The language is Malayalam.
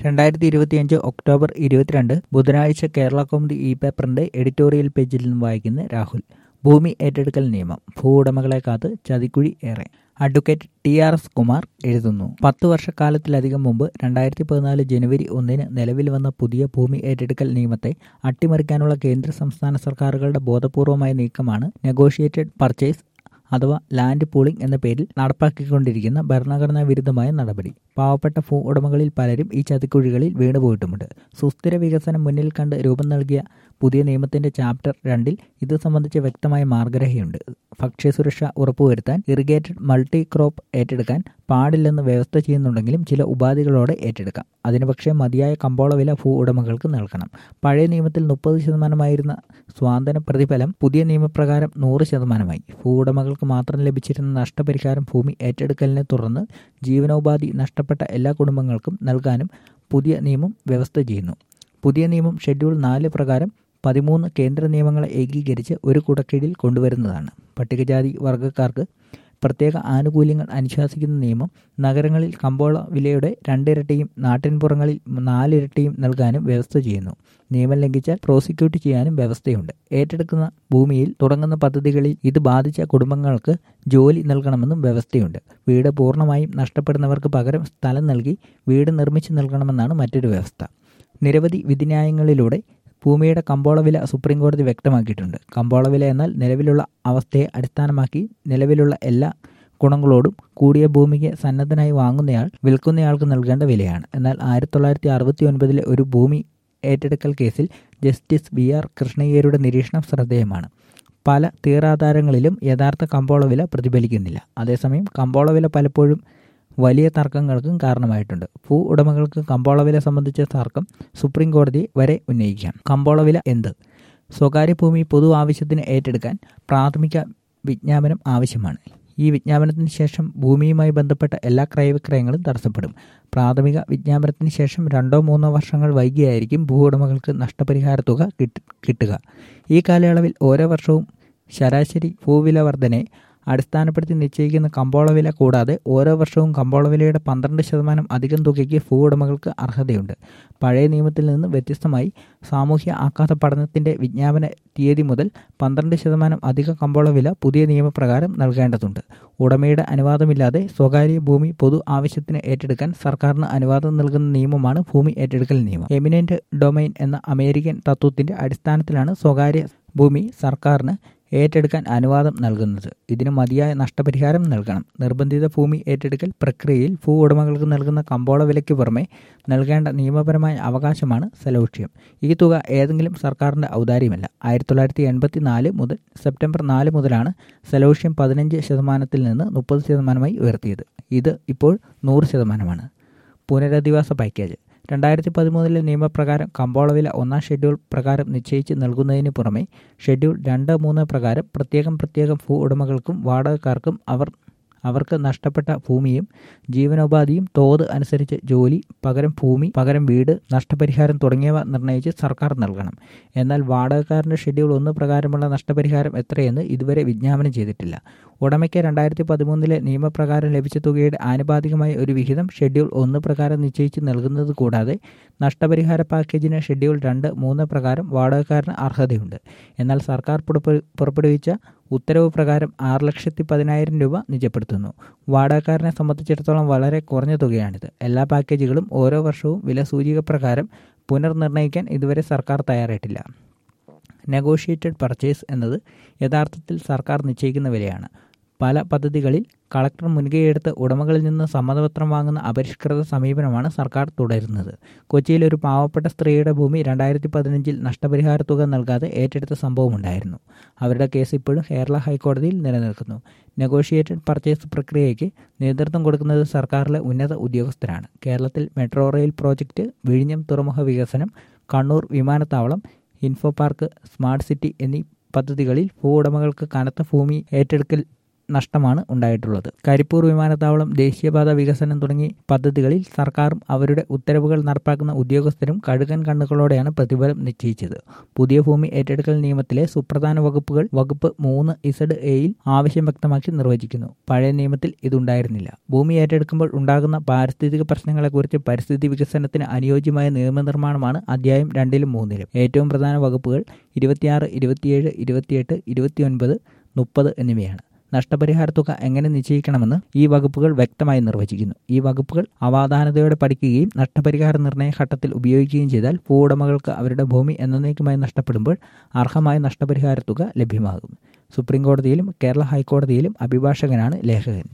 രണ്ടായിരത്തി ഇരുപത്തിയഞ്ച് ഒക്ടോബർ ഇരുപത്തിരണ്ട് ബുധനാഴ്ച കേരള കൗമുദി ഇ പേപ്പറിന്റെ എഡിറ്റോറിയൽ പേജിൽ നിന്ന് വായിക്കുന്ന രാഹുൽ ഭൂമി ഏറ്റെടുക്കൽ നിയമം ഭൂവുടമകളെ കാത്ത് ചതിക്കുഴി ഏറെ advocate T R S Kumar എഴുതുന്നു പത്ത് വർഷക്കാലത്തിലധികം മുമ്പ് രണ്ടായിരത്തി പതിനാല് ജനുവരി ഒന്നിന് നിലവിൽ വന്ന പുതിയ ഭൂമി ഏറ്റെടുക്കൽ നിയമത്തെ അട്ടിമറിക്കാനുള്ള കേന്ദ്ര സംസ്ഥാന സർക്കാരുകളുടെ ബോധപൂർവമായ നീക്കമാണ് നെഗോഷിയേറ്റഡ് പർച്ചേസ് അഥവാ ലാൻഡ് പൂളിംഗ് എന്ന പേരിൽ നടപ്പാക്കിക്കൊണ്ടിരിക്കുന്ന ഭരണഘടനാ വിരുദ്ധമായ നടപടി പാവപ്പെട്ട ഭൂ ഉടമകളിൽ പലരും ഈ ചതിക്കുഴികളിൽ വീണുപോയിട്ടുമുണ്ട് സുസ്ഥിര വികസനം മുന്നിൽ കണ്ട് രൂപം നൽകിയ പുതിയ നിയമത്തിന്റെ ചാപ്റ്റർ രണ്ടിൽ ഇത് സംബന്ധിച്ച് വ്യക്തമായ മാർഗരേഖയുണ്ട് ഭക്ഷ്യസുരക്ഷ ഉറപ്പുവരുത്താൻ ഇറിഗേറ്റഡ് മൾട്ടി ക്രോപ്പ് ഏറ്റെടുക്കാൻ പാടില്ലെന്ന് വ്യവസ്ഥ ചെയ്യുന്നുണ്ടെങ്കിലും ചില ഉപാധികളോടെ ഏറ്റെടുക്കാം അതിന് പക്ഷേ മതിയായ കമ്പോള വില ഭൂ ഉടമകൾക്ക് നൽകണം പഴയ നിയമത്തിൽ മുപ്പത് ശതമാനമായിരുന്ന സ്വാതന്ത്ര്യ പ്രതിഫലം പുതിയ നിയമപ്രകാരം നൂറ് ശതമാനമായി ഭൂ ഉടമകൾക്ക് മാത്രം ലഭിച്ചിരുന്ന നഷ്ടപരിഹാരം ഭൂമി ഏറ്റെടുക്കലിനെ തുടർന്ന് ജീവനോപാധി നഷ്ടപ്പെട്ട എല്ലാ കുടുംബങ്ങൾക്കും നൽകാനും പുതിയ നിയമം വ്യവസ്ഥ ചെയ്യുന്നു പുതിയ നിയമം ഷെഡ്യൂൾ നാല് പ്രകാരം പതിമൂന്ന് കേന്ദ്ര നിയമങ്ങളെ ഏകീകരിച്ച് ഒരു കുടക്കീഴിൽ കൊണ്ടുവരുന്നതാണ് പട്ടികജാതി വർഗ്ഗക്കാർക്ക് പ്രത്യേക ആനുകൂല്യങ്ങൾ അനുശാസിക്കുന്ന നിയമം നഗരങ്ങളിൽ കമ്പോള വിലയുടെ രണ്ടിരട്ടിയും നാട്ടിൻപുറങ്ങളിൽ നാലിരട്ടിയും നൽകാനും വ്യവസ്ഥ ചെയ്യുന്നു നിയമം ലംഘിച്ചാൽ പ്രോസിക്യൂട്ട് ചെയ്യാനും വ്യവസ്ഥയുണ്ട് ഏറ്റെടുക്കുന്ന ഭൂമിയിൽ തുടങ്ങുന്ന പദ്ധതികളിൽ ഇത് ബാധിച്ച കുടുംബങ്ങൾക്ക് ജോലി നൽകണമെന്നും വ്യവസ്ഥയുണ്ട് വീട് പൂർണ്ണമായും നഷ്ടപ്പെടുന്നവർക്ക് പകരം സ്ഥലം നൽകി വീട് നിർമ്മിച്ചു നൽകണമെന്നാണ് മറ്റൊരു വ്യവസ്ഥ നിരവധി വിധിന്യായങ്ങളിലൂടെ ഭൂമിയുടെ കമ്പോള വില സുപ്രീം കോടതി വ്യക്തമാക്കിയിട്ടുണ്ട് കമ്പോള വില എന്നാൽ നിലവിലുള്ള അവസ്ഥയെ അടിസ്ഥാനമാക്കി നിലവിലുള്ള എല്ലാ ഗുണങ്ങളോടും കൂടിയ ഭൂമിക്ക് സന്നദ്ധനായി വാങ്ങുന്നയാൾ വിൽക്കുന്നയാൾക്ക് നൽകേണ്ട വിലയാണ് എന്നാൽ ആയിരത്തി തൊള്ളായിരത്തി അറുപത്തി ഒൻപതിലെ ഒരു ഭൂമി ഏറ്റെടുക്കൽ കേസിൽ ജസ്റ്റിസ് ബി ആർ കൃഷ്ണയ്യരുടെ നിരീക്ഷണം ശ്രദ്ധേയമാണ് പല തീറാധാരങ്ങളിലും യഥാർത്ഥ കമ്പോള വില പ്രതിഫലിക്കുന്നില്ല അതേസമയം കമ്പോള വില പലപ്പോഴും വലിയ തർക്കങ്ങൾക്കും കാരണമായിട്ടുണ്ട് ഭൂ ഉടമകൾക്ക് കമ്പോളവില സംബന്ധിച്ച തർക്കം സുപ്രീം കോടതി വരെ ഉന്നയിക്കാം കമ്പോളവില എന്ത് സ്വകാര്യ ഭൂമി പൊതു ആവശ്യത്തിന് ഏറ്റെടുക്കാൻ പ്രാഥമിക വിജ്ഞാപനം ആവശ്യമാണ് ഈ വിജ്ഞാപനത്തിന് ശേഷം ഭൂമിയുമായി ബന്ധപ്പെട്ട എല്ലാ ക്രയവിക്രയങ്ങളും തടസ്സപ്പെടും പ്രാഥമിക വിജ്ഞാപനത്തിന് ശേഷം രണ്ടോ മൂന്നോ വർഷങ്ങൾ വൈകിയായിരിക്കും ഭൂ ഉടമകൾക്ക് നഷ്ടപരിഹാര തുക കിട്ടുക ഈ കാലയളവിൽ ഓരോ വർഷവും ശരാശരി ഭൂവില വർധനയെ അടിസ്ഥാനപ്പെടുത്തി നിശ്ചയിക്കുന്ന കമ്പോള വില കൂടാതെ ഓരോ വർഷവും കമ്പോള വിലയുടെ പന്ത്രണ്ട് ശതമാനം അധികം തുകയ്ക്ക് ഭൂ ഉടമകൾക്ക് അർഹതയുണ്ട് പഴയ നിയമത്തിൽ നിന്ന് വ്യത്യസ്തമായി സാമൂഹ്യ ആഘാത പഠനത്തിന്റെ വിജ്ഞാപന തീയതി മുതൽ പന്ത്രണ്ട് ശതമാനം അധിക കമ്പോള വില പുതിയ നിയമപ്രകാരം നൽകേണ്ടതുണ്ട് ഉടമയുടെ അനുവാദമില്ലാതെ സ്വകാര്യ ഭൂമി പൊതു ആവശ്യത്തിന് ഏറ്റെടുക്കാൻ സർക്കാരിന് അനുവാദം നൽകുന്ന നിയമമാണ് ഭൂമി ഏറ്റെടുക്കൽ നിയമം എമിനന്റ് ഡൊമൈൻ എന്ന അമേരിക്കൻ തത്വത്തിന്റെ അടിസ്ഥാനത്തിലാണ് സ്വകാര്യ ഭൂമി സർക്കാരിന് ഏറ്റെടുക്കാൻ അനുവാദം നൽകുന്നത് ഇതിന് മതിയായ നഷ്ടപരിഹാരം നൽകണം നിർബന്ധിത ഭൂമി ഏറ്റെടുക്കൽ പ്രക്രിയയിൽ ഭൂ ഉടമകൾക്ക് നൽകുന്ന കമ്പോള വിലയ്ക്ക് പുറമെ നൽകേണ്ട നിയമപരമായ അവകാശമാണ് സലോക്ഷ്യം ഈ തുക ഏതെങ്കിലും സർക്കാരിൻ്റെ ഔദാര്യമല്ല ആയിരത്തി തൊള്ളായിരത്തി എൺപത്തി നാല് മുതൽ സെപ്റ്റംബർ നാല് മുതലാണ് സലോക്ഷ്യം പതിനഞ്ച് ശതമാനത്തിൽ നിന്ന് മുപ്പത് ശതമാനമായി ഉയർത്തിയത് ഇത് ഇപ്പോൾ നൂറ് ശതമാനമാണ് പുനരധിവാസ പാക്കേജ് രണ്ടായിരത്തി പതിമൂന്നിലെ നിയമപ്രകാരം കമ്പോളവില ഒന്നാം ഷെഡ്യൂൾ പ്രകാരം നിശ്ചയിച്ച് നൽകുന്നതിന് പുറമെ ഷെഡ്യൂൾ രണ്ട് മൂന്ന് പ്രകാരം പ്രത്യേകം പ്രത്യേകം ഭൂ ഉടമകൾക്കും വാടകക്കാർക്കും അവർ അവർക്ക് നഷ്ടപ്പെട്ട ഭൂമിയും ജീവനോപാധിയും തോത് അനുസരിച്ച് ജോലി പകരം ഭൂമി പകരം വീട് നഷ്ടപരിഹാരം തുടങ്ങിയവ നിർണ്ണയിച്ച് സർക്കാർ നൽകണം എന്നാൽ വാടകക്കാരൻ്റെ ഷെഡ്യൂൾ ഒന്ന് പ്രകാരമുള്ള നഷ്ടപരിഹാരം എത്രയെന്ന് ഇതുവരെ വിജ്ഞാപനം ചെയ്തിട്ടില്ല ഉടമയ്ക്ക് രണ്ടായിരത്തി പതിമൂന്നിലെ നിയമപ്രകാരം ലഭിച്ച തുകയുടെ ആനുപാതികമായ ഒരു വിഹിതം ഷെഡ്യൂൾ ഒന്ന് പ്രകാരം നിശ്ചയിച്ച് നൽകുന്നത് കൂടാതെ നഷ്ടപരിഹാര പാക്കേജിന് ഷെഡ്യൂൾ രണ്ട് മൂന്ന് പ്രകാരം വാടകക്കാരന് അർഹതയുണ്ട് എന്നാൽ സർക്കാർ പുറപ്പെടുവിച്ച ഉത്തരവ് പ്രകാരം ആറ് ലക്ഷത്തി പതിനായിരം രൂപ നിജപ്പെടുത്തുന്നു വാടകക്കാരനെ സംബന്ധിച്ചിടത്തോളം വളരെ കുറഞ്ഞ തുകയാണിത് എല്ലാ പാക്കേജുകളും ഓരോ വർഷവും വില സൂചിക പ്രകാരം പുനർനിർണ്ണയിക്കാൻ ഇതുവരെ സർക്കാർ തയ്യാറായിട്ടില്ല നെഗോഷിയേറ്റഡ് പർച്ചേസ് എന്നത് യഥാർത്ഥത്തിൽ സർക്കാർ നിശ്ചയിക്കുന്ന വിലയാണ് പല പദ്ധതികളിൽ കളക്ടർ മുൻകൈയെടുത്ത് ഉടമകളിൽ നിന്ന് സമ്മതപത്രം വാങ്ങുന്ന അപരിഷ്കൃത സമീപനമാണ് സർക്കാർ തുടരുന്നത് കൊച്ചിയിൽ ഒരു പാവപ്പെട്ട സ്ത്രീയുടെ ഭൂമി രണ്ടായിരത്തി പതിനഞ്ചിൽ നഷ്ടപരിഹാര തുക നൽകാതെ ഏറ്റെടുത്ത സംഭവമുണ്ടായിരുന്നു അവരുടെ കേസ് ഇപ്പോഴും കേരള ഹൈക്കോടതിയിൽ നിലനിൽക്കുന്നു നെഗോഷിയേറ്റഡ് പർച്ചേസ് പ്രക്രിയയ്ക്ക് നേതൃത്വം കൊടുക്കുന്നത് സർക്കാരിലെ ഉന്നത ഉദ്യോഗസ്ഥരാണ് കേരളത്തിൽ മെട്രോ റെയിൽ പ്രോജക്റ്റ് വിഴിഞ്ഞം തുറമുഖ വികസനം കണ്ണൂർ വിമാനത്താവളം ഇൻഫോ പാർക്ക് സ്മാർട്ട് സിറ്റി എന്നീ പദ്ധതികളിൽ ഭൂ ഉടമകൾക്ക് കനത്ത ഭൂമി ഏറ്റെടുക്കൽ നഷ്ടമാണ് ഉണ്ടായിട്ടുള്ളത് കരിപ്പൂർ വിമാനത്താവളം ദേശീയപാത വികസനം തുടങ്ങി പദ്ധതികളിൽ സർക്കാരും അവരുടെ ഉത്തരവുകൾ നടപ്പാക്കുന്ന ഉദ്യോഗസ്ഥരും കഴുകൻ കണ്ണുകളോടെയാണ് പ്രതിഫലം നിശ്ചയിച്ചത് പുതിയ ഭൂമി ഏറ്റെടുക്കൽ നിയമത്തിലെ സുപ്രധാന വകുപ്പുകൾ വകുപ്പ് മൂന്ന് ഇസഡ് എയിൽ ആവശ്യം വ്യക്തമാക്കി നിർവചിക്കുന്നു പഴയ നിയമത്തിൽ ഇതുണ്ടായിരുന്നില്ല ഭൂമി ഏറ്റെടുക്കുമ്പോൾ ഉണ്ടാകുന്ന പാരിസ്ഥിതിക പ്രശ്നങ്ങളെക്കുറിച്ച് പരിസ്ഥിതി വികസനത്തിന് അനുയോജ്യമായ നിയമനിർമ്മാണമാണ് അധ്യായം രണ്ടിലും മൂന്നിലും ഏറ്റവും പ്രധാന വകുപ്പുകൾ ഇരുപത്തിയാറ് ഇരുപത്തിയേഴ് ഇരുപത്തിയെട്ട് ഇരുപത്തിയൊൻപത് മുപ്പത് എന്നിവയാണ് നഷ്ടപരിഹാര തുക എങ്ങനെ നിശ്ചയിക്കണമെന്ന് ഈ വകുപ്പുകൾ വ്യക്തമായി നിർവചിക്കുന്നു ഈ വകുപ്പുകൾ അവാധാനതയോടെ പഠിക്കുകയും നഷ്ടപരിഹാര നിർണയ ഘട്ടത്തിൽ ഉപയോഗിക്കുകയും ചെയ്താൽ ഭൂവുടമകൾക്ക് അവരുടെ ഭൂമി എന്നേക്കുമായി നഷ്ടപ്പെടുമ്പോൾ അർഹമായ നഷ്ടപരിഹാര തുക ലഭ്യമാകും സുപ്രീം കോടതിയിലും കേരള ഹൈക്കോടതിയിലും അഭിഭാഷകനാണ് ലേഖകൻ